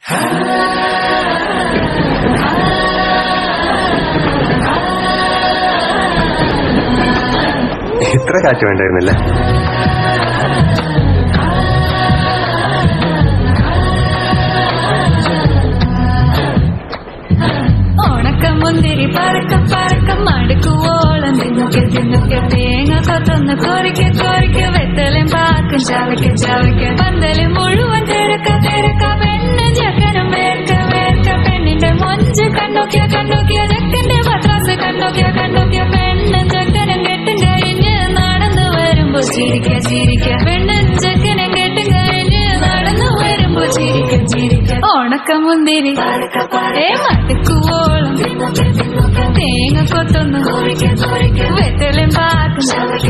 ഇത്ര കാറ്റ് വേണ്ടായിരുന്നില്ല ഉണക്കമുന്തിരി പറക്ക പറക്ക മടുക്കുവോളം തിന്നുക്കെ തിന്നുക്കെ തേങ്ങ കൊത്തൊന്ന് കൊറിക്ക കൊറിക്ക വെത്തലും പാക്കും ചവയ്ക്ക ചവയ്ക്ക പന്തല് മുഴുവൻ തിരക്ക തിരക്ക പെണ്ണ് ചക്കനും വേർക്ക വേർക്ക പെണ്ണിന്റെ മൊഞ്ച് കണ്ടോക്കിയ കണ്ടോക്കിയ ചക്കന്റെ പത്രാസ് കണ്ടോക്കിയ കണ്ടോക്കിയ പെണ്ണും ചക്കനും കെട്ടും കഴിഞ്ഞ് നടന്നു വരുമ്പോ ചിരിക്ക ചിരിക്ക പെണ്ണും ചക്കനും കെട്ടും കഴിഞ്ഞ് നടന്നു വരുമ്പോ ചിരിക്ക ചിരിക്ക ഉണക്കമുന്തിരി ഏ മടുക്കുവോളം തേങ്ങ കൊത്തൊന്ന് വെത്തലും പാക്കും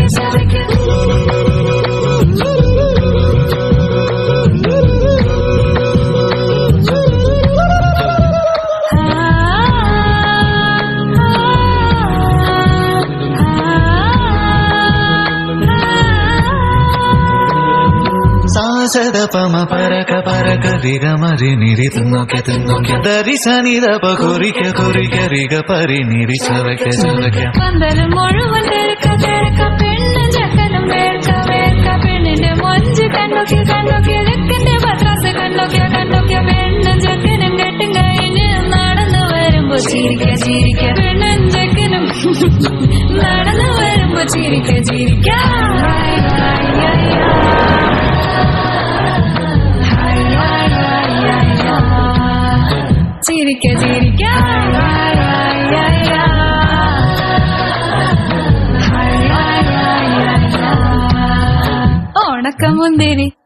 സാസദ പമ പരക പരക രിഗ മരി നിരി തിന്നോക്കെ തിന്നോക്കെ ദരി സനി ദപ കുറിക്ക കുറിക്ക റിഗ പരി നിരി ചവയ്ക്ക ചവയ്ക്ക പന്തലും മുഴുവൻ തിരക്ക തിരക്ക പെണ്ണും ചക്കനും വേർക്ക വേർക്ക പെണ്ണിന്റെ മൊഞ്ച് കണ്ടോക്കിയ കണ്ടോക്കിയ ചെക്കന്റെ പത്രാസ് കണ്ടോക്കിയ കണ്ടോക്കിയ പെണ്ണും ചക്കനും കെട്ടും കഴിഞ്ഞ് നടന്നു വരുമ്പോ ചിരിക്ക ചിരിക്ക പെണ്ണും ചക്കനും നടന്നു വരുമ്പോ ചിരിക്ക ചിരിക്ക ഹായ്, ഹായ്, ഹായ്, ഹായ്, ഹായ്, ഹായ്, ഹായ്, ഹായ്. ചിരിക്ക ചിരിക്ക ഹായ്, ഹായ്, ഹായ്, ഹായ്. ഹായ്, ഹായ്, ഹായ്, ഹായ്, ഹായ്. ഉണക്കമുന്തിരി